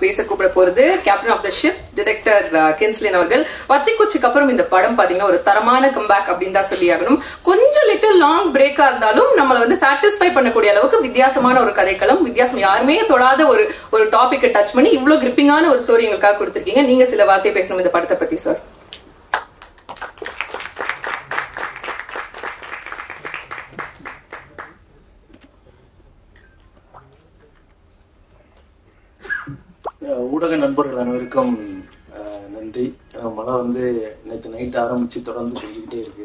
பேச கூப்பிட போறது captain of the ship director Kenslin அவர்கள் வத்திக்குச்சிக்கு அப்புறம் இந்த படம் பாத்தீங்கன்னா ஒரு தரமான கம்பேக் அப்படின்னு தான் சொல்லி ஆகணும் கொஞ்சம் லிட்டில் லாங் பிரேக்கா இருந்தாலும் நம்மள வந்து சாட்டிஸ்ஃபை பண்ணக்கூடிய அளவுக்கு வித்தியாசமான ஒரு கதைக்களம் வித்தியாசம் யாருமே தொடாத ஒரு ஒரு டாபிக்கை டச் பண்ணி இவ்வளவு கிரிப்பிங்கான ஒரு ஸ்டோரி எங்களுக்காக கொடுத்துருக்கீங்க நீங்க சில வார்த்தை பேசணும் இந்த படத்தை பத்தி சார் அஹ் ஊடக நண்பர்கள் அனைவருக்கும் அஹ், நன்றி அஹ், மழை வந்து நேற்று நைட் ஆரம்பிச்சு தொடர்ந்து பெஞ்சுக்கிட்டே இருக்கு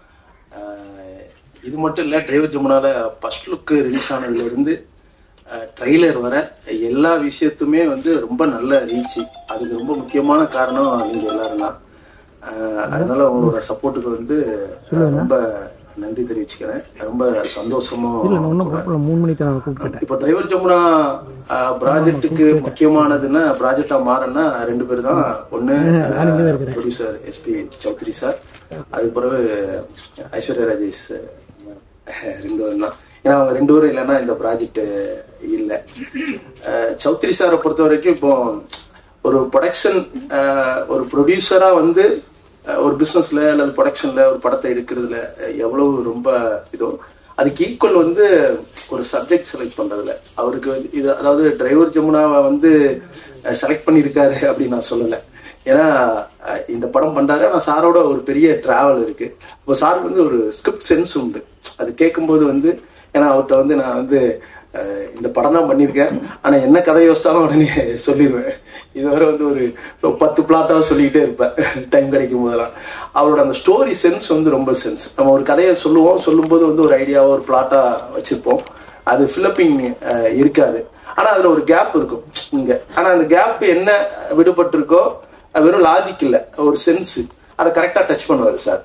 அஹ், இது மட்டும் இல்லை டிரைவர் ஜமுனால ஃபர்ஸ்ட் லுக்கு ரிலீஸ் ஆனதுல இருந்து ட்ரெய்லர் வர எல்லா விஷயத்துமே வந்து ரொம்ப நல்ல ரீச் அதுக்கு ரொம்ப முக்கியமான காரணம் நீங்க எல்லாரும் தான் அஹ், அதனால உங்களோட சப்போர்ட்டுக்கு வந்து அஹ், ரொம்ப நன்றி தெரிவிச்சுக்கிறேன் ரொம்ப சந்தோஷமும் ஒன்றும் கூப்பிடல மூணு மணிக்கு நான் கூப்பிட்டேன் இப்போ டிரைவர் ஜமுனா ப்ராஜெக்ட்டுக்கு முக்கியமானதுன்னா ப்ராஜெக்டா மாறனா ரெண்டு பேர் தான் ஒன்னு ப்ரொடியூசர் எஸ்பி சௌத்ரி சார் அதுக்கு பிறகு ஐஸ்வர்யா ராஜேஷ் அஹ், ரெண்டு பேரும் தான் ஏன்னா அவங்க ரெண்டு பேரும் இல்லைன்னா இந்த ப்ராஜெக்ட் இல்லை அஹ், சௌத்ரி சாரை பொறுத்த வரைக்கும் இப்போ ஒரு ப்ரொடக்ஷன் ஒரு ப்ரொடியூசரா வந்து அஹ், ஒரு பிசினஸ்ல அல்லது ப்ரொடக்ஷன்ல ஒரு படத்தை எடுக்கிறதுல அஹ், எவ்வளவு ரொம்ப இதோ அதுக்கு ஈக்குவல் வந்து ஒரு சப்ஜெக்ட் செலக்ட் பண்றதுல அவருக்கு வந்து இது அதாவது டிரைவர் ஜமுனாவை வந்து செலக்ட் பண்ணியிருக்காரு அப்படின்னு நான் சொல்லலை ஏன்னா அஹ், இந்த படம் பண்றாரு ஆனா சாரோட ஒரு பெரிய டிராவல் இருக்கு இப்போ சாருக்கு வந்து ஒரு ஸ்கிரிப்ட் சென்ஸ் உண்டு அது கேட்கும்போது வந்து ஏன்னா அவர்கிட்ட வந்து நான் வந்து அஹ், இந்த படம் தான் பண்ணியிருக்கேன் ஆனா என்ன கதை யோசிச்சாலும் உடனே சொல்லிடுவேன் இதுவரை வந்து ஒரு ஒரு பத்து பிளாட்டாக சொல்லிக்கிட்டே இருப்பேன் டைம் கிடைக்கும் போதெல்லாம் அவரோட அந்த ஸ்டோரி சென்ஸ் வந்து ரொம்ப சென்ஸ் நம்ம ஒரு கதையை சொல்லுவோம் சொல்லும்போது வந்து ஒரு ஐடியாவோ ஒரு பிளாட்டா வச்சிருப்போம் அது ஃபில்லப்பிங் இருக்காது ஆனா அதுல ஒரு கேப் இருக்கும் இங்க ஆனா அந்த கேப் என்ன விடுபட்டிருக்கோ அது வெறும் லாஜிக் இல்ல ஒரு சென்ஸ் அதை கரெக்டா டச் பண்ணுவாரு சார்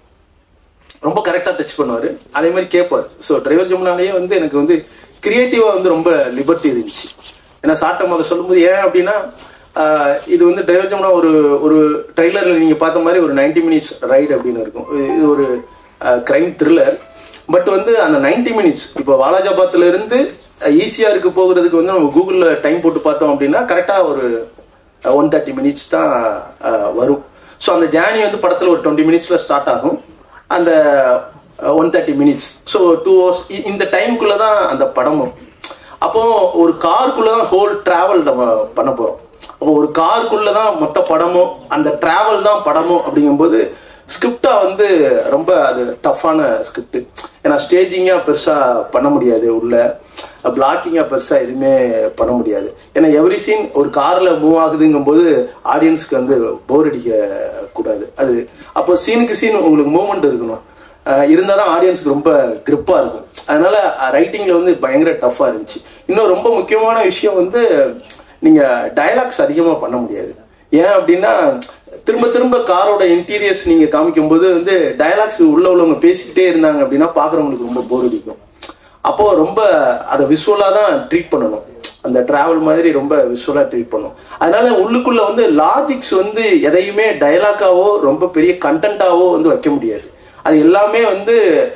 ரொம்ப கரெக்டா டச் பண்ணுவாரு அதே மாதிரி கேட்பாரு ஸோ டிரைவர் ஜமுனாலேயே வந்து எனக்கு வந்து கிரியேட்டிவா வந்து ரொம்ப லிபர்ட்டி இருந்துச்சு ஏன்னா சாட்டை முதல்ல சொல்லும்போது ஏன் அப்படின்னா ஆஹ், இது வந்து டிரைவர் ஜமுனா ஒரு ஒரு ட்ரெய்லர்ல நீங்க பார்த்த மாதிரி ஒரு 90 மினிட்ஸ் ரைடு அப்படின்னு இருக்கும் இது ஒரு கிரைம் த்ரில்லர் பட் வந்து அந்த 90 மினிட்ஸ் இப்போ வாலாஜாபாத்ல இருந்து ஈஸியாருக்கு போகிறதுக்கு வந்து நம்ம கூகுள்ல டைம் போட்டு பார்த்தோம் அப்படின்னா கரெக்டா ஒரு ஒன் தேர்ட்டி மினிட்ஸ் தான் அஹ், வரும் ஸோ அந்த ஜேர்னி வந்து படத்தில் ஒரு டுவெண்ட்டி மினிட்ஸ்ல ஸ்டார்ட் ஆகும் அந்த one thirty minutes so two hours இந்த டைமுக்குள்ள தான் அந்த படமும் அப்போ ஒரு காருக்குள்ள தான் ஹோல் டிராவல் நம்ம பண்ண போறோம் அப்போ ஒரு காருக்குள்ள தான் மொத்த படமும் அந்த டிராவல் தான் படமும் அப்படிங்கும்போது ஸ்கிரிப்டா வந்து ரொம்ப அது டஃப்பான ஸ்கிரிப்ட் ஏன்னா ஸ்டேஜிங்கா பெருசா பண்ண முடியாது உள்ள பிளாக்கிங்கா பெருசா எதுவுமே பண்ண முடியாது ஏன்னா எவ்ரி சீன் ஒரு கார்ல மூவ் ஆகுதுங்கும் போது ஆடியன்ஸ்க்கு வந்து போர் அடிக்க கூடாது அது அப்போ சீனுக்கு சீன் உங்களுக்கு மூவ்மெண்ட் இருக்கணும் அஹ் இருந்தாதான் ஆடியன்ஸ்க்கு ரொம்ப கிரிப்பா இருக்கும் அதனால ரைட்டிங்ல வந்து பயங்கர டஃப்பா இருந்துச்சு இன்னும் ரொம்ப முக்கியமான விஷயம் வந்து நீங்க டயலாக்ஸ் அதிகமா பண்ண முடியாது ஏன் அப்படின்னா திரும்ப திரும்ப காரோட இன்டீரியர்ஸ் நீங்க காமிக்கும் போது வந்து டயலாக்ஸ் உள்ள உள்ளவங்க பேசிக்கிட்டே இருந்தாங்க அப்படின்னா பாக்குறவங்களுக்கு ரொம்ப போர் அடிக்கும் அப்போ ரொம்ப அதை விஷுவலா தான் ட்ரீட் பண்ணணும் அந்த டிராவல் மாதிரி ரொம்ப விஷுவலா ட்ரீட் பண்ணும் அதனால உள்ளுக்குள்ள வந்து லாஜிக்ஸ் வந்து எதையுமே டயலாக்காவோ ரொம்ப பெரிய கண்டென்ட்டாவோ வந்து வைக்க முடியாது அது எல்லாமே வந்து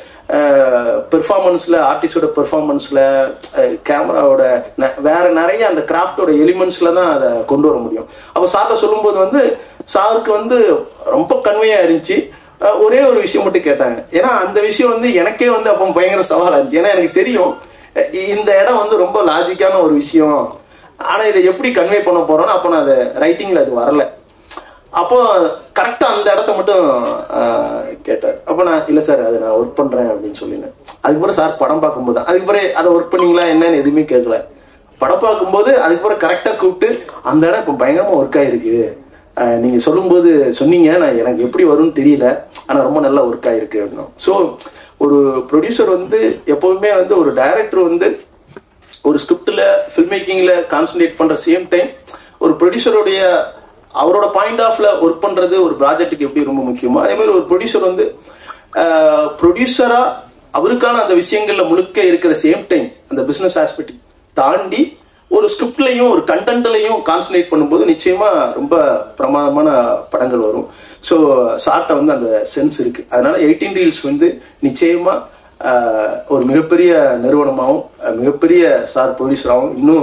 பெர்ஃபார்மன்ஸ்ல ஆர்டிஸ்டோட பெர்ஃபார்மன்ஸ்ல கேமராவோட வேற நிறைய அந்த கிராஃப்டோட எலிமெண்ட்ஸ்ல தான் அதை கொண்டு வர முடியும் அப்போ சார்ட்ட சொல்லும்போது வந்து சாருக்கு வந்து ரொம்ப கன்வையா இருந்துச்சு அஹ் ஒரே ஒரு விஷயம் மட்டும் கேட்டாங்க ஏன்னா அந்த விஷயம் வந்து எனக்கே வந்து அப்போ பயங்கர சவாலா இருந்துச்சு ஏன்னா எனக்கு தெரியும் அஹ் இந்த இடம் வந்து ரொம்ப லாஜிக்கான ஒரு விஷயம் ஆனா இதை எப்படி கன்வே பண்ண போறோம்னு அப்போ நான் அதை ரைட்டிங்ல அது வரல அப்போ கரெக்டா அந்த இடத்த மட்டும் ஆஹ், கேட்டார் அப்போ நான் இல்ல சார் அதை நான் ஒர்க் பண்றேன் அப்படின்னு சொல்லியிருந்தேன் அதுக்கப்புறம் சார் படம் பார்க்கும்போது தான் அதுக்கப்புறம் அதை ஒர்க் பண்ணீங்களா என்னன்னு எதுவுமே கேட்கல படம் பார்க்கும்போது அதுக்கப்புறம் கரெக்டா கூப்பிட்டு அந்த இடம் இப்போ பயங்கரமா ஒர்க் ஆயிருக்கு ஆஹ், நீங்க சொல்லும்போது சொன்னீங்க நான் எனக்கு எப்படி வரும்னு தெரியல ஆனா ரொம்ப நல்லா ஒர்க் ஆயிருக்கு அப்படின்னா ஸோ ஒரு ப்ரொடியூசர் வந்து எப்பவுமே வந்து ஒரு டைரக்டர் வந்து ஒரு ஸ்கிரிப்ட்ல ஃபில்ம் மேக்கிங்ல கான்சென்ட்ரேட் பண்ற சேம் டைம் ஒரு ப்ரொடியூசருடைய அவரோட பாயிண்ட் ஆஃப்ல ஒர்க் பண்றது ஒரு ப்ராஜெக்ட்டுக்கு எப்படி ரொம்ப முக்கியமோ அதே மாதிரி ஒரு ப்ரொடியூசர் வந்து ப்ரொடியூசரா அவருக்கான அந்த விஷயங்கள்ல முழுக்க இருக்கிற சேம் டைம் அந்த பிசினஸ் ஆஸ்பெக்ட் தாண்டி ஒரு ஸ்கிரிப்ட்லையும் ஒரு கண்டென்ட்லையும் கான்சன்ட்ரேட் பண்ணும்போது நிச்சயமா ரொம்ப பிரமாதமான படங்கள் வரும் ஸோ சார்ட்ட வந்து அந்த சென்ஸ் இருக்கு அதனால எயிட்டீன் ரீல்ஸ் வந்து நிச்சயமா ஆஹ், ஒரு மிகப்பெரிய நிறுவனமாகவும் அஹ், மிகப்பெரிய சார் ப்ரொடியூசராகவும் இன்னும்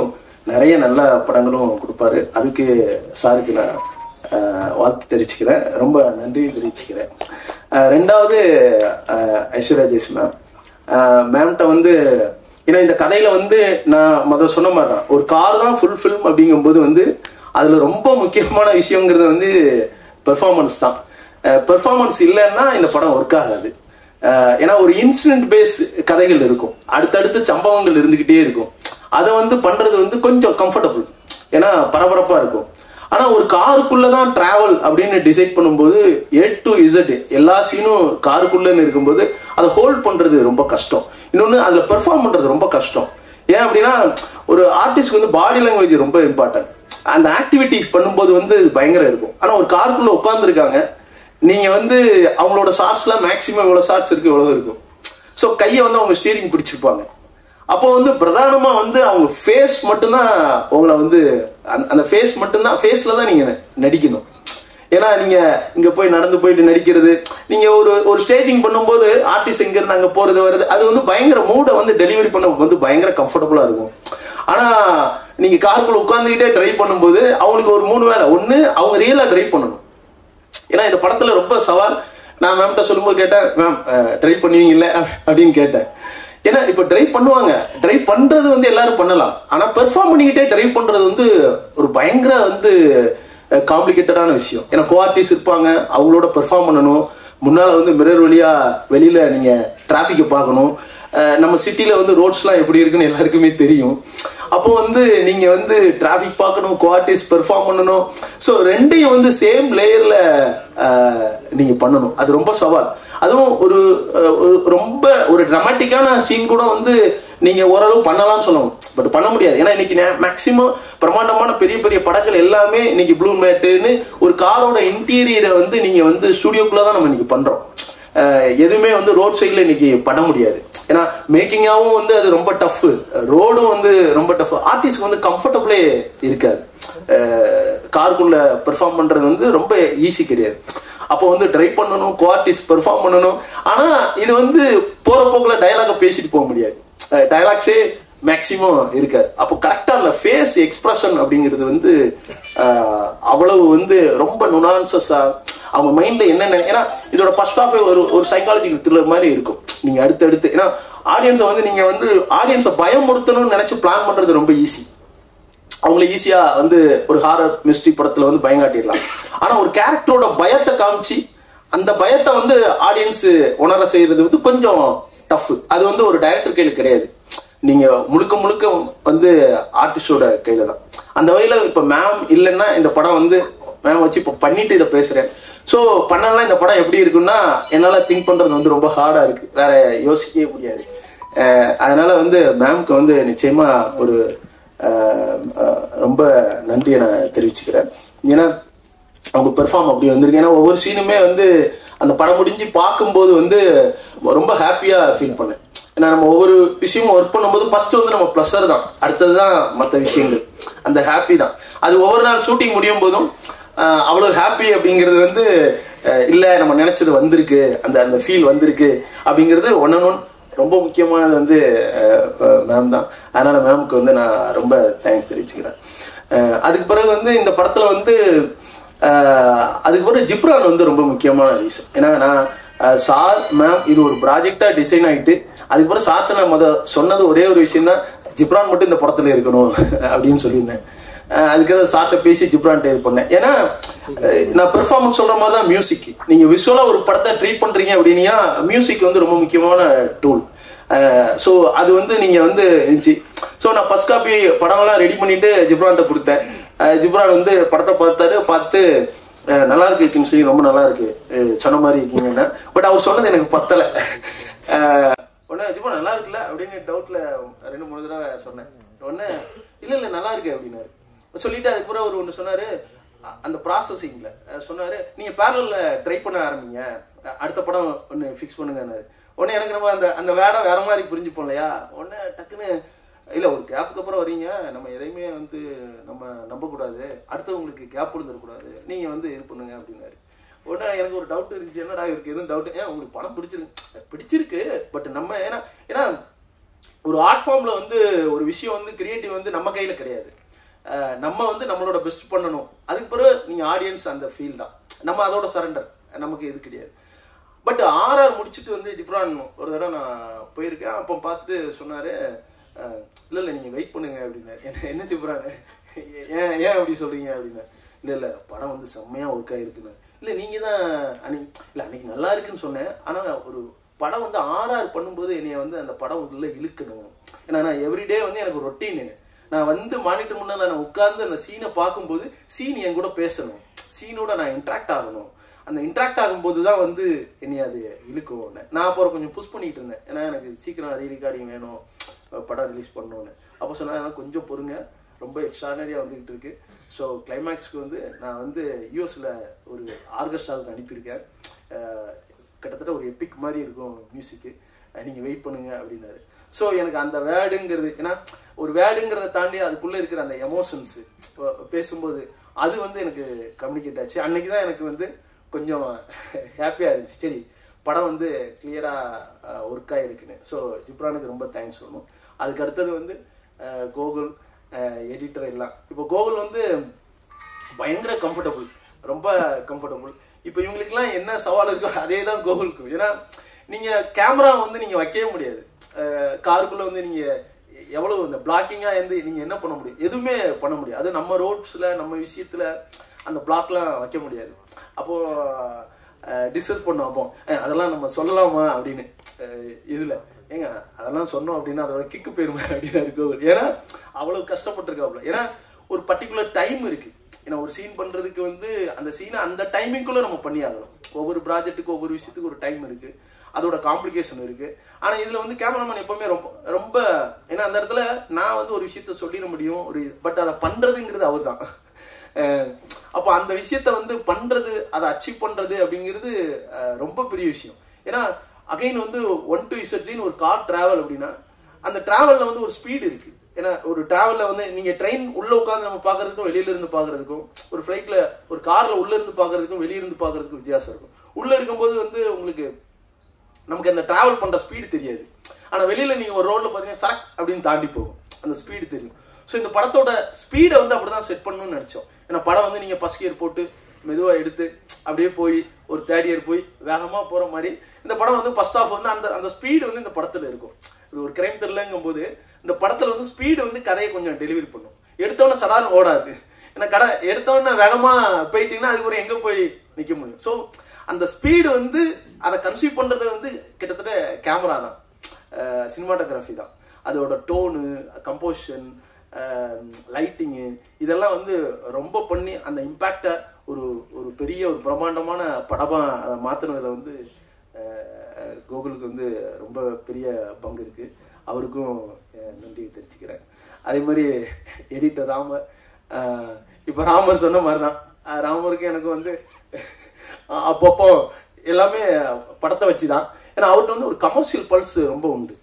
நிறைய நல்ல படங்களும் கொடுப்பாரு அதுக்கு சாருக்கு நான் அஹ், வாழ்த்து தெரிவிச்சுக்கிறேன் ரொம்ப நன்றி தெரிவிச்சுக்கிறேன் அஹ், ரெண்டாவது அஹ், ஐஸ்வர்யா ஜெய்ஸ் மேம் மேம்கிட்ட வந்து ஏன்னா இந்த கதையில வந்து நான் முதல்ல சொன்ன மாதிரி தான் ஒரு கார் தான் ஃபுல் ஃபில்ம் அப்படிங்கும்போது வந்து அதுல ரொம்ப முக்கியமான விஷயங்கிறது வந்து பெர்ஃபார்மன்ஸ் தான் பெர்ஃபார்மன்ஸ் இல்லைன்னா இந்த படம் ஒர்க் ஆகாது அஹ் ஏன்னா ஒரு இன்சிடென்ட் பேஸ் கதைகள் இருக்கும் அடுத்தடுத்து சம்பவங்கள் இருந்துகிட்டே இருக்கும் அதை வந்து பண்றது வந்து கொஞ்சம் கம்ஃபர்டபுள் ஏன்னா பரபரப்பா இருக்கும் ஆனா ஒரு காருக்குள்ளதான் டிராவல் அப்படின்னு டிசைட் பண்ணும்போது ஏ டு இசட் எல்லா சீனும் காருக்குள்ளன்னு இருக்கும்போது அதை ஹோல்ட் பண்றது ரொம்ப கஷ்டம் இன்னொன்னு அதுல பெர்ஃபார்ம் பண்றது ரொம்ப கஷ்டம் ஏன் அப்படின்னா ஒரு ஆர்டிஸ்ட்க்கு வந்து பாடி லாங்குவேஜ் ரொம்ப இம்பார்ட்டன்ட் அந்த ஆக்டிவிட்டி பண்ணும்போது வந்து இது பயங்கரம் இருக்கும் ஆனா ஒரு காருக்குள்ள உட்காந்துருக்காங்க நீங்க வந்து அவங்களோட ஷார்ட்ஸ்லாம் மேக்ஸிமம் இவ்வளவு ஷார்ட்ஸ் இருக்கு இவ்வளவு இருக்கும் ஸோ கையை வந்து அவங்க ஸ்டீரிங் பிடிச்சிருப்பாங்க அப்போ வந்து பிரதானமா வந்து அவங்க ஃபேஸ் மட்டும்தான் உங்களை வந்து அந்த- அந்த ஃபேஸ் மட்டும்தான் ஃபேஸ்ல தான் நீங்க நடிக்கணும் ஏன்னா நீங்க இங்க போய் நடந்து போயிட்டு நடிக்கிறது நீங்க ஒரு ஒரு ஸ்டேஜிங் பண்ணும்போது ஆர்டிஸ்ட் இங்க இருந்து அங்க போறது வருது அது வந்து பயங்கர மூடை வந்து டெலிவரி பண்ண வந்து பயங்கர கம்ஃபர்டபுளா இருக்கும் ஆனா நீங்க காருக்குள்ள உட்காந்துக்கிட்டே டிரைவ் பண்ணும்போது அவங்களுக்கு ஒரு மூணு வேலை ஒண்ணு அவங்க ரியலா டிரைவ் பண்ணணும் ஏன்னா இந்த படத்துல ரொம்ப சவால் நான் மேம்கிட்ட சொல்லும்போது கேட்டேன் மேம் ட்ரைவ் பண்ணுவீங்கல்ல அப்படின்னு கேட்டேன் ஏன்னா இப்ப டிரைவ் பண்ணுவாங்க டிரைவ் பண்றது வந்து எல்லாரும் பண்ணலாம் ஆனா பெர்ஃபார்ம் பண்ணிக்கிட்டே டிரைவ் பண்றது வந்து ஒரு பயங்கர வந்து காம்ப்ளிகேட்டடான விஷயம் ஏன்னா கோஆர்டிஸ் இருப்பாங்க அவங்களோட பெர்ஃபார்ம் பண்ணணும் முன்னால வந்து மிரர் வழியா வெளியில நீங்க டிராபிக்கை பார்க்கணும் அஹ் நம்ம சிட்டில வந்து ரோட்ஸ்லாம் எப்படி இருக்குன்னு எல்லாருக்குமே தெரியும் அப்போ வந்து நீங்க வந்து டிராபிக் பார்க்கணும் கோஆர்டிஸ் பெர்ஃபார்ம் பண்ணணும் ஸோ ரெண்டையும் வந்து சேம் லேயர்ல நீங்க பண்ணணும் அது ரொம்ப சவால் அதுவும் ஒரு அஹ், ஒரு ரொம்ப ஒரு டிராமாட்டிக்கான சீன் கூட வந்து நீங்க ஓரளவு பண்ணலாம்னு சொல்லணும் பட் பண்ண முடியாது ஏன்னா இன்னைக்கு மேக்சிமம் பிரம்மாண்டமான பெரிய பெரிய படங்கள் எல்லாமே இன்னைக்கு ப்ளூ மேட்டுன்னு ஒரு காரோட இன்டீரியரை வந்து நீங்க வந்து ஸ்டுடியோக்குள்ள தான் நம்ம இன்னைக்கு பண்றோம் அஹ் எதுவுமே வந்து ரோட் சைட்ல இன்னைக்கு பண்ண முடியாது ஏன்னா மேக்கிங்காவும் வந்து அது ரொம்ப டஃப் ரோடும் வந்து ரொம்ப டஃப் ஆர்டிஸ்ட்க்கு வந்து கம்ஃபர்டபுளே இருக்காது காருக்குள்ள பெர்ஃபார்ம் பண்றது வந்து ரொம்ப ஈஸி கிடையாது அப்போ வந்து ட்ரைவ் பண்ணணும் கோஆர்டிஸ்ட் பெர்ஃபார்ம் பண்ணணும் ஆனா இது வந்து போற போக்குல டயலாக பேசிட்டு போக முடியாது டயலாக்ஸே மேக்சிமம் இருக்காது அப்போ கரெக்டா அந்த ஃபேஸ் எக்ஸ்பிரஷன் அப்படிங்கிறது வந்து அஹ், அவ்வளவு வந்து ரொம்ப நுனான்சஸா அவங்க மைண்ட்ல என்ன நினை- ஏன்னா இதோட ஃபர்ஸ்ட் ஆஃப் ஒரு ஒரு சைக்காலஜிக்கல் த்ரில்லர் மாதிரி இருக்கும் நீங்க அடுத்து அடுத்து ஏன்னா ஆடியன்ஸை வந்து நீங்க வந்து ஆடியன்ஸை பயமுறுத்தணும்னு நினைச்சு பிளான் பண்றது ரொம்ப ஈஸி அவங்கள ஈஸியா வந்து ஒரு ஹாரர் மிஸ்ட்ரி படத்துல வந்து பயங்காட்டிடலாம் ஆனா ஒரு கேரக்டரோட பயத்தை காமிச்சு அந்த பயத்தை வந்து ஆடியன்ஸ் உணர செய்யறது வந்து கொஞ்சம் டஃப் அது வந்து ஒரு டைரக்டர் கையில கிடையாது நீங்க முழுக்க முழுக்க வந்து ஆர்டிஸ்டோட கையில தான் அந்த வகையில இப்ப மேம் இல்லைன்னா இந்த படம் வந்து மேம் வச்சு இப்ப பண்ணிட்டு இதை பேசுறேன் சோ பண்ணலாம் இந்த படம் எப்படி இருக்குன்னா என்னால திங்க் பண்றது வந்து ரொம்ப ஹார்டா இருக்கு வேற யோசிக்கவே முடியாது அஹ் அதனால வந்து மேம்க்கு வந்து நிச்சயமா ஒரு அஹ் அஹ் ரொம்ப நன்றியை நான் தெரிவிச்சுக்கிறேன் ஏன்னா அவங்க பெர்ஃபார்ம் அப்படி வந்திருக்கு ஏன்னா ஒவ்வொரு சீனுமே வந்து அந்த படம் முடிஞ்சு பார்க்கும்போது வந்து ரொம்ப ஹாப்பியா ஃபீல் பண்ணேன் ஏன்னா நம்ம ஒவ்வொரு விஷயமும் ஒர்க் பண்ணும்போது ஃபர்ஸ்ட் வந்து நம்ம ப்ளஸர் தான் அடுத்தது தான் மற்ற விஷயங்கள் அந்த ஹாப்பி தான் அது ஒவ்வொரு நாள் ஷூட்டிங் முடியும் போதும் அஹ் அவ்வளவு ஹாப்பி அப்படிங்கிறது வந்து அஹ் இல்ல நம்ம நினைச்சது வந்திருக்கு அந்த அந்த ஃபீல் வந்திருக்கு அப்படிங்கிறது ஒன் ஒன் ரொம்ப முக்கியமானது வந்து மேம் தான் அதனால மேம்க்கு வந்து நான் ரொம்ப தேங்க்ஸ் தெரிவிச்சுக்கிறேன் அஹ் அதுக்கு பிறகு வந்து இந்த படத்துல வந்து அஹ் அதுக்கு பிறகு ஜிப்ரான் வந்து ரொம்ப முக்கியமான ரீசன் ஏன்னா நான் அஹ் சார் மேம் இது ஒரு ப்ராஜெக்டா டிசைன் ஆயிட்டு அதுக்கு பிறகு சார்ட்ட நான் முத சொன்னது ஒரே ஒரு விஷயம் தான் ஜிப்ரான் மட்டும் இந்த படத்துல இருக்கணும் அப்படின்னு சொல்லியிருந்தேன் அஹ் அதுக்காக சார்ட்ட பேசி ஜிப்ரான் இது பண்ணேன் ஏன்னா அஹ் நான் பெர்ஃபார்மன்ஸ் சொல்ற மாதிரி தான் மியூசிக் நீங்க விஷுவலா ஒரு படத்தை ட்ரீட் பண்றீங்க அப்படின்னா மியூசிக் வந்து ரொம்ப முக்கியமான டூல் ஸோ அது வந்து நீங்க வந்து இருந்துச்சு ஸோ நான் ஃபர்ஸ்ட் காப்பி படம்லாம் ரெடி பண்ணிட்டு ஜிப்ரான்ட்ட கொடுத்தேன் அஹ் ஜிப்ரான் வந்து படத்தை பார்த்தாரு பார்த்து அஹ் நல்லா இருக்கு இருக்குன்னு சொல்லி ரொம்ப நல்லா இருக்கு அஹ் சொன்ன மாதிரி இருக்கீங்கன்னா பட் அவர் சொன்னது எனக்கு பத்தல அஹ் உடனே ஜிப்ரான் நல்லா இருக்குல்ல அப்படின்னு டவுட்ல ரெண்டு மூணு தடவை சொன்னேன் உடனே இல்ல இல்ல நல்லா இருக்கு அப்படின்னாரு சொல்லிட்டு அதுக்கப்புறம் அவர் ஒன்று சொன்னாரு அ- அந்த ப்ராசஸிங்ல சொன்னாரு நீங்க பேரல்ல ட்ரை பண்ண ஆரம்பிங்க அ- அடுத்த படம் ஒன்று ஃபிக்ஸ் பண்ணுங்கன்னாரு உடனே எனக்கு நம்ம அந்த அந்த வேடை வேற மாதிரி புரிஞ்சுப்போம் இல்லையா உடனே டக்குன்னு இல்ல ஒரு கேப்புக்கு அப்புறம் வரீங்க நம்ம எதையுமே வந்து நம்ம நம்பக்கூடாது அடுத்தவங்களுக்கு கேப் கொடுத்துடக்கூடாது நீங்க வந்து இது பண்ணுங்க அப்படின்னாரு உடனே எனக்கு ஒரு டவுட் இருந்துச்சு என்னடா இருக்கு எதுவும் டவுட் ஏன் உங்களுக்கு படம் பிடிச்சிருக்கு பிடிச்சிருக்கு பட் நம்ம ஏன்னா ஏன்னா ஒரு ஆர்ட் ஃபார்ம்ல வந்து ஒரு விஷயம் வந்து கிரியேட்டிவ் வந்து நம்ம கையில கிடையாது அஹ் நம்ம வந்து நம்மளோட பெஸ்ட் பண்ணணும் அதுக்கு பிறகு நீங்க ஆடியன்ஸ் அந்த ஃபீல் தான் நம்ம அதோட சரண்டர் நமக்கு இது கிடையாது பட் ஆர்ஆர் முடிச்சுட்டு வந்து ஜிப்ரான் ஒரு தடவை நான் போயிருக்கேன் அப்போ பார்த்துட்டு சொன்னாரு அஹ், இல்ல இல்ல நீங்க வெயிட் பண்ணுங்க அப்படின்னாரு என்ன என்ன ஜிப்ரான் ஏன் ஏன் அப்படி சொல்றீங்க அப்படின்னா இல்ல இல்ல படம் வந்து செம்மையா ஒர்க் ஆயிருக்குன்னு இல்ல நீங்க தான் அன்னைக்கு இல்ல அன்னைக்கு நல்லா இருக்குன்னு சொன்னேன் ஆனா ஒரு படம் வந்து ஆர்ஆர் பண்ணும்போது என்னைய வந்து அந்த படம் உள்ள இழுக்கணும் ஏன்னா நான் எவ்ரிடே வந்து எனக்கு ரொட்டீனு நான் வந்து மானிட்டர் முன்னால நான் உட்கார்ந்து அந்த சீனை பார்க்கும்போது சீன் என் கூட பேசணும் சீனோட நான் இன்ட்ராக்ட் ஆகணும் அந்த இன்ட்ராக்ட் ஆகும்போது தான் வந்து என்னைய அது இழுக்கும் உடனே. நான் அப்புறம் கொஞ்சம் புஷ் பண்ணிட்டு இருந்தேன் ஏன்னா எனக்கு சீக்கிரம் ரீ ரெக்கார்டிங் வேணும் அஹ் படம் ரிலீஸ் பண்ணணும்னு அப்போ சொன்னா "அதெல்லாம் கொஞ்சம் பொறுங்க ரொம்ப எக்ஸ்ட்ரானரியா வந்துகிட்டு இருக்கு ஸோ கிளைமேக்ஸ்க்கு வந்து நான் வந்து யூஎஸ்ல ஒரு ஆர்கெஸ்ட்ராவுக்கு அனுப்பியிருக்கேன் அஹ் கிட்டத்தட்ட ஒரு எப்பிக் மாதிரி இருக்கும் மியூசிக்கு நீங்க வெயிட் பண்ணுங்க அப்படின்னாரு ஸோ எனக்கு அந்த வேர்டுங்கிறது ஏன்னா ஒரு வேர்டுங்கிறத தாண்டி அதுக்குள்ள இருக்கிற அந்த எமோஷன்ஸ் பேசும்போது அது வந்து எனக்கு கம்யூனிகேட் ஆச்சு அன்னைக்கு தான் எனக்கு வந்து கொஞ்சம் ஹாப்பியா இருந்துச்சு சரி படம் வந்து கிளியரா ஒர்க் ஆயிருக்குன்னு ஸோ ஜிப்ரானுக்கு ரொம்ப தேங்க்ஸ் சொல்லணும் அதுக்கு அடுத்தது வந்து அஹ், கோகுல் எடிட்டர் எல்லாம் இப்போ கோகுல் வந்து பயங்கர கம்ஃபர்டபுள் ரொம்ப கம்ஃபர்டபுள் இப்போ இவங்களுக்குலாம் என்ன சவால் இருக்கோ அதே தான் கோகுலுக்கும் ஏன்னா நீங்க கேமரா வந்து நீங்க வைக்கவே முடியாது காருக்குள்ள வந்து நீங்க எவ்வளவு இந்த பிளாக்கிங்கா இருந்து நீங்க என்ன பண்ண முடியும் எதுவுமே பண்ண முடியாது அது நம்ம ரோட்ஸ்ல நம்ம விஷயத்துல அந்த பிளாக்லாம் வைக்க முடியாது அப்போ டிஸ்கஸ் பண்ணோம் அப்போ அஹ், அதெல்லாம் நம்ம சொல்லலாமா அப்படின்னு அஹ், இதுல ஏங்க அதெல்லாம் சொன்னோம் அப்படின்னா அதோட கிக்கு போயிருமே அப்படின்னு இருக்கு ஏன்னா அவ்வளவு கஷ்டப்பட்டிருக்காப்ல ஏன்னா ஒரு பர்டிகுலர் டைம் இருக்கு ஏன்னா ஒரு சீன் பண்றதுக்கு வந்து அந்த சீனை அந்த டைமிங்குள்ள நம்ம பண்ணி ஆகணும் ஒவ்வொரு ப்ராஜெக்ட்டுக்கு ஒவ்வொரு விஷயத்துக்கு ஒரு டைம் இருக்கு அதோட காம்ப்ளிகேஷன் இருக்கு ஆனா இதுல வந்து கேமராமேன் எப்பவுமே ரொம்ப ரொம்ப ஏன்னா அந்த இடத்துல நான் வந்து ஒரு விஷயத்த சொல்லிட முடியும் ஒரு பட் அதை பண்றதுங்கிறது அவர் தான் அப்போ அந்த விஷயத்த வந்து பண்றது அதை அச்சீவ் பண்றது அப்படிங்கிறது அஹ், ரொம்ப பெரிய விஷயம் ஏன்னா அகைன் வந்து ஒன் டு இசட்ஜின்னு ஒரு கார் டிராவல் அப்படின்னா அந்த டிராவல்ல வந்து ஒரு ஸ்பீடு இருக்கு ஏன்னா ஒரு டிராவல்ல வந்து நீங்க ட்ரெயின் உள்ள உட்காந்து நம்ம பாக்குறதுக்கும் வெளியில இருந்து பாக்குறதுக்கும் ஒரு ஃபிளைட்ல ஒரு கார்ல உள்ள இருந்து பாக்குறதுக்கும் வெளிய இருந்து பாக்குறதுக்கும் வித்தியாசம் இருக்கும் உள்ள இருக்கும்போது வந்து உங்களுக்கு நமக்கு அந்த டிராவல் பண்ற ஸ்பீடு தெரியாது ஆனா வெளியில நீங்க ஒரு ரோட்ல பாத்தீங்கன்னா சரக் அப்படின்னு தாண்டி போகும் அந்த ஸ்பீடு தெரியும் ஸோ இந்த படத்தோட ஸ்பீடை வந்து அப்படிதான் செட் பண்ணணும்னு நினைச்சோம் ஏன்னா படம் வந்து நீங்க ஃபர்ஸ்ட் இயர் போட்டு மெதுவா எடுத்து அப்படியே போய் ஒரு தேர்ட் இயர் போய் வேகமா போற மாதிரி இந்த படம் வந்து ஃபர்ஸ்ட் ஆஃப் வந்து அந்த அந்த ஸ்பீடு வந்து இந்த படத்துல இருக்கும் இது ஒரு கிரைம் த்ரில்லங்கும் போது இந்த படத்துல வந்து ஸ்பீடு வந்து கதையை கொஞ்சம் டெலிவரி பண்ணும் எடுத்தவொடனே சடார்னு ஓடாது ஏன்னா கடை எடுத்தவொடனே வேகமா போயிட்டீங்கன்னா அதுக்கப்புறம் எங்க போய் நிக்க முடியும் ஸோ அந்த ஸ்பீடு வந்து அதை கன்சீவ் பண்றது வந்து கிட்டத்தட்ட கேமரா தான் சினிமாட்டோகிராஃபி தான் அதோட டோனு கம்போசிஷன் லைட்டிங்கு இதெல்லாம் வந்து ரொம்ப பண்ணி அந்த இம்பேக்டை ஒரு ஒரு பெரிய ஒரு பிரம்மாண்டமான படமா அதை மாத்துனதுல வந்து அஹ், கோகுலுக்கு வந்து ரொம்ப பெரிய பங்கு இருக்கு அவருக்கும் அஹ், நன்றி தெரிஞ்சுக்கிறேன் அதே மாதிரி எடிட்டர் ராமர் அஹ், இப்ப ராமர் சொன்ன மாதிரிதான் அஹ், ராமருக்கு எனக்கு வந்து அஹ், அப்பப்போ எல்லாமே படத்தை வச்சுதான் ஏன்னா அவர்கிட்ட வந்து ஒரு கமர்ஷியல் பல்ஸ் ரொம்ப உண்டு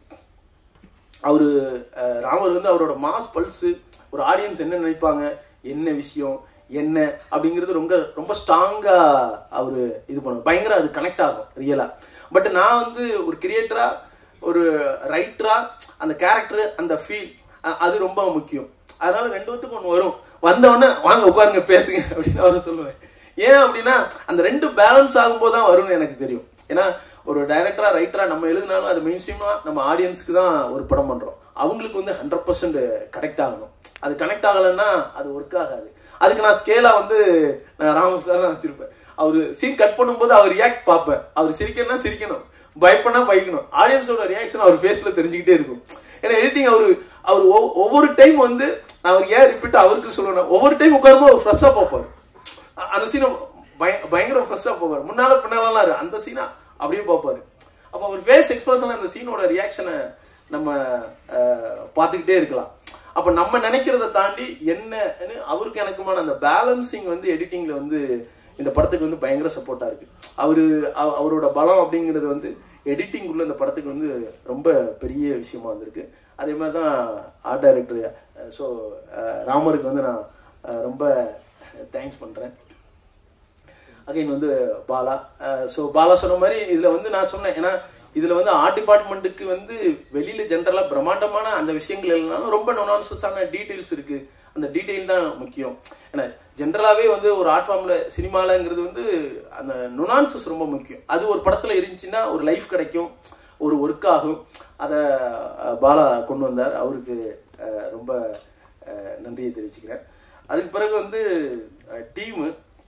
அவரு அஹ், ராமர் வந்து அவரோட மாஸ் பல்ஸ் ஒரு ஆடியன்ஸ் என்ன நினைப்பாங்க என்ன விஷயம் என்ன அப்படிங்கிறது ரொம்ப ரொம்ப ஸ்ட்ராங்கா அவரு இது பண்ணுவார் பயங்கர அது கனெக்ட் ஆகும் ரியலா பட் நான் வந்து ஒரு கிரியேட்டரா ஒரு ரைட்டரா அந்த கேரக்டர் அந்த ஃபீல் அது ரொம்ப முக்கியம் அதனால ரெண்டு பேத்துக்கு ஒன்று வரும் வந்த உடனே வாங்க உட்காருங்க பேசுங்க அப்படின்னு அவரை சொல்லுவேன் ஏன் அப்படின்னா அந்த ரெண்டு பேலன்ஸ் ஆகும்போது தான் வரும்னு எனக்கு தெரியும் ஏன்னா ஒரு டைரக்டரா ரைட்டரா நம்ம எழுதினாலும் அது மெயின் ஸ்ட்ரீமா நம்ம ஆடியன்ஸ்க்கு தான் ஒரு படம் பண்றோம் அவங்களுக்கு வந்து ஹண்ட்ரட் பர்சன்ட் கனெக்ட் ஆகணும் அது கனெக்ட் ஆகலைன்னா அது ஒர்க் ஆகாது அதுக்கு நான் ஸ்கேலா வந்து நான் ராமஸ் தான் வச்சிருப்பேன் அவரு சீன் கட் பண்ணும்போது அவர் ரியாக்ட் பார்ப்பேன் அவர் சிரிக்கணும்னா சிரிக்கணும் பயப்படனா பயக்கணும் ஆடியன்ஸோட ரியாக்ஷன் அவர் ஃபேஸ்ல தெரிஞ்சுக்கிட்டே இருக்கும் ஏன்னா எடிட்டிங் அவரு அவர் ஒவ்- ஒவ்வொரு டைம் வந்து நான் அவர் ஏன் ரிப்பீட் அவருக்கு சொல்லணும் ஒவ்வொரு டைம் உட்காரும்போது அவர் ஃப்ரெஷ்ஷா பார்ப்பாரு அ- அந்த சீனை பயங்கர ஃப்ரெஷ்ஷா போவார் முன்னால பின்னாலாம் இரு அந்த சீனா அப்படியே பார்ப்பாரு அப்ப அவர் ஃபேஸ் எக்ஸ்பிரஷன் அந்த சீனோட ரியாக்ஷனை நம்ம அஹ், பார்த்துக்கிட்டே இருக்கலாம் அப்ப நம்ம நினைக்கிறத தாண்டி என்னன்னு அவருக்கு எனக்குமான அந்த பேலன்சிங் வந்து எடிட்டிங்ல வந்து இந்த படத்துக்கு வந்து பயங்கர சப்போர்ட்டா இருக்கு அவரு அவ- அவரோட பலம் அப்படிங்கிறது வந்து எடிட்டிங் உள்ள இந்த படத்துக்கு வந்து ரொம்ப பெரிய விஷயமா வந்திருக்கு அதே மாதிரி தான் ஆர்ட் டைரக்டர் ஸோ ராமருக்கு வந்து நான் அஹ், ரொம்ப தேங்க்ஸ் பண்றேன் அகைன் வந்து பாலா ஸோ பாலா சொன்ன மாதிரி இதுல வந்து நான் சொன்னேன் ஏன்னா இதுல வந்து ஆர்ட் டிபார்ட்மெண்ட்டுக்கு வந்து வெளியில ஜென்ரலா பிரம்மாண்டமான அந்த விஷயங்கள் இல்லைனாலும் ரொம்ப நொனான்சஸான டீடைல்ஸ் இருக்கு அந்த டீடைல் தான் முக்கியம் ஏன்னா ஜென்ரலாவே வந்து ஒரு ஆர்ட் ஃபார்ம்ல சினிமாலங்கிறது வந்து அந்த நொனான்சஸ் ரொம்ப முக்கியம் அது ஒரு படத்துல இருந்துச்சுன்னா ஒரு லைஃப் கிடைக்கும் ஒரு ஒர்க் ஆகும் அதை அஹ், பாலா கொண்டு வந்தார் அவருக்கு அஹ், ரொம்ப அஹ், நன்றியை தெரிவிச்சுக்கிறேன் அதுக்கு பிறகு வந்து டீமு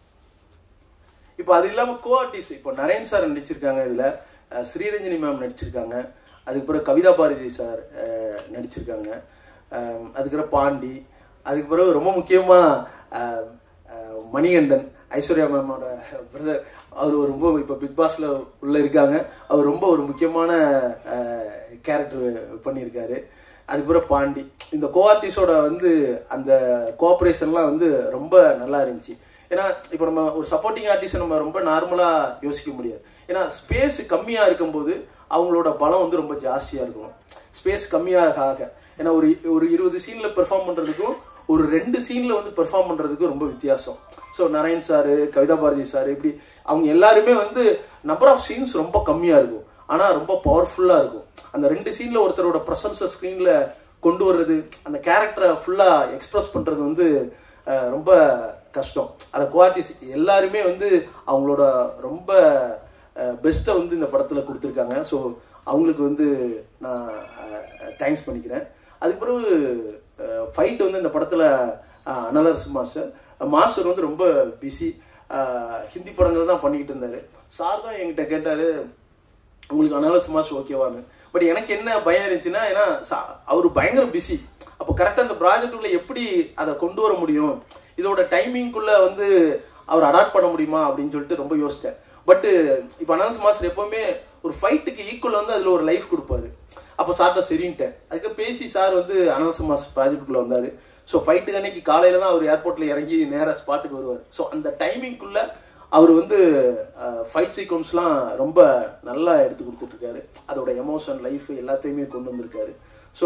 இப்போ அது இல்லாம கோ ஆர்டிஸ்ட் இப்போ நரேன் சார் நடிச்சிருக்காங்க இதுல அஹ் ஸ்ரீரஞ்சனி மேம் நடிச்சிருக்காங்க அதுக்கு பிறகு கவிதா பாரதி சார் அஹ், நடிச்சிருக்காங்க அஹ், அதுக்கப்புறம் பாண்டி அதுக்கு பிறகு ரொம்ப முக்கியமா அஹ், அஹ், மணிகண்டன் ஐஸ்வர்யா மேமோட பிரதர் அவர் ஒரு ரொம்ப இப்போ பிக் பாஸ்ல உள்ள இருக்காங்க அவர் ரொம்ப ஒரு முக்கியமான கேரக்டர் பண்ணியிருக்காரு அதுக்கப்புறம் பாண்டி இந்த கோ ஆர்டிஸ்டோட வந்து அந்த கோஆபரேஷன்லாம் வந்து ரொம்ப நல்லா இருந்துச்சு ஏன்னா இப்போ நம்ம ஒரு சப்போர்ட்டிங் ஆர்டிஸ்ட் நம்ம ரொம்ப நார்மலா யோசிக்க முடியாது ஏன்னா ஸ்பேஸ் கம்மியா இருக்கும்போது அவங்களோட பலம் வந்து ரொம்ப ஜாஸ்தியா இருக்கும் ஸ்பேஸ் கம்மியாக ஆக ஏன்னா ஒரு ஒரு இருபது சீன்ல பெர்ஃபார்ம் பண்றதுக்கும் ஒரு ரெண்டு சீன்ல வந்து பெர்ஃபார்ம் பண்றதுக்கும் ரொம்ப வித்தியாசம் ஸோ நாராயண் சாரு கவிதா பாரதி சார் இப்படி அவங்க எல்லாருமே வந்து நம்பர் ஆஃப் சீன்ஸ் ரொம்ப கம்மியா இருக்கும் ஆனா ரொம்ப பவர்ஃபுல்லா இருக்கும் அந்த ரெண்டு சீன்ல ஒருத்தரோட ப்ரெசன்ஸை ஸ்க்ரீன்ல கொண்டு வர்றது அந்த கேரக்டரை ஃபுல்லா எக்ஸ்பிரஸ் பண்றது வந்து அஹ், ரொம்ப கஷ்டம் அந்த குவாலிட்டிஸ் எல்லாருமே வந்து அவங்களோட ரொம்ப பெஸ்ட்டை வந்து இந்த படத்துல கொடுத்துருக்காங்க ஸோ அவங்களுக்கு வந்து நான் தேங்க்ஸ் பண்ணிக்கிறேன் அதுக்கு பிறகு ஃபைட் வந்து இந்த படத்துல அஹ், அனலரசு மாஸ்டர் மாஸ்டர் வந்து ரொம்ப பிஸி ஹிந்தி படங்கள் தான் பண்ணிக்கிட்டு இருந்தாரு சார் தான் என்கிட்ட கேட்டாரு உங்களுக்கு அனாலிஸ் மாஸ் ஓகேவான்னு பட் எனக்கு என்ன பயம் இருந்துச்சுன்னா ஏன்னா அவர் பயங்கர பிஸி அப்போ கரெக்டாக அந்த ப்ராஜெக்டுக்குள்ள எப்படி அதை கொண்டு வர முடியும் இதோட டைமிங்குள்ள வந்து அவர் அடாப்ட் பண்ண முடியுமா அப்படின்னு சொல்லிட்டு ரொம்ப யோசிச்சேன் பட் இப்போ அனாலிஸ் மாஸ்டர் எப்பவுமே ஒரு ஃபைட்டுக்கு ஈக்குவல் வந்து அதுல ஒரு லைஃப் கொடுப்பாரு அப்போ சார்ட்ட சரின்ட்டேன் அதுக்கு பேசி சார் வந்து அனாலிஸ் மாஸ்டர் ப்ராஜெக்டுக்குள்ள வந்தாரு ஸோ ஃபைட்டுக்கு அன்னைக்கு காலையில தான் அவர் ஏர்போர்ட்ல இறங்கி நேரா ஸ்பாட்டுக்கு வருவார் ஸோ அந்த டைமிங்குள்ள அவர் வந்து ஃபைட் சீக்வன்ஸ்லாம் ரொம்ப நல்லா எடுத்து கொடுத்துட்டு இருக்காரு அதோட எமோஷன் லைஃப் எல்லாத்தையுமே கொண்டு வந்திருக்காரு ஸோ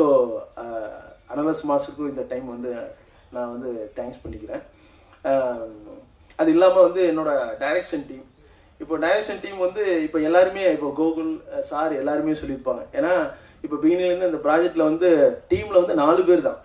அனலஸ் மாஸ்டருக்கும் இந்த டைம் வந்து நான் வந்து தேங்க்ஸ் பண்ணிக்கிறேன் அஹ், அது இல்லாமல் வந்து என்னோட டைரக்ஷன் டீம் இப்போ டைரக்ஷன் டீம் வந்து இப்போ எல்லாருமே இப்போ கோகுல் சார் எல்லாருமே சொல்லியிருப்பாங்க ஏன்னா இப்போ பிகினிலேருந்து இந்த ப்ராஜெக்ட்ல வந்து டீம்ல வந்து நாலு பேர் தான்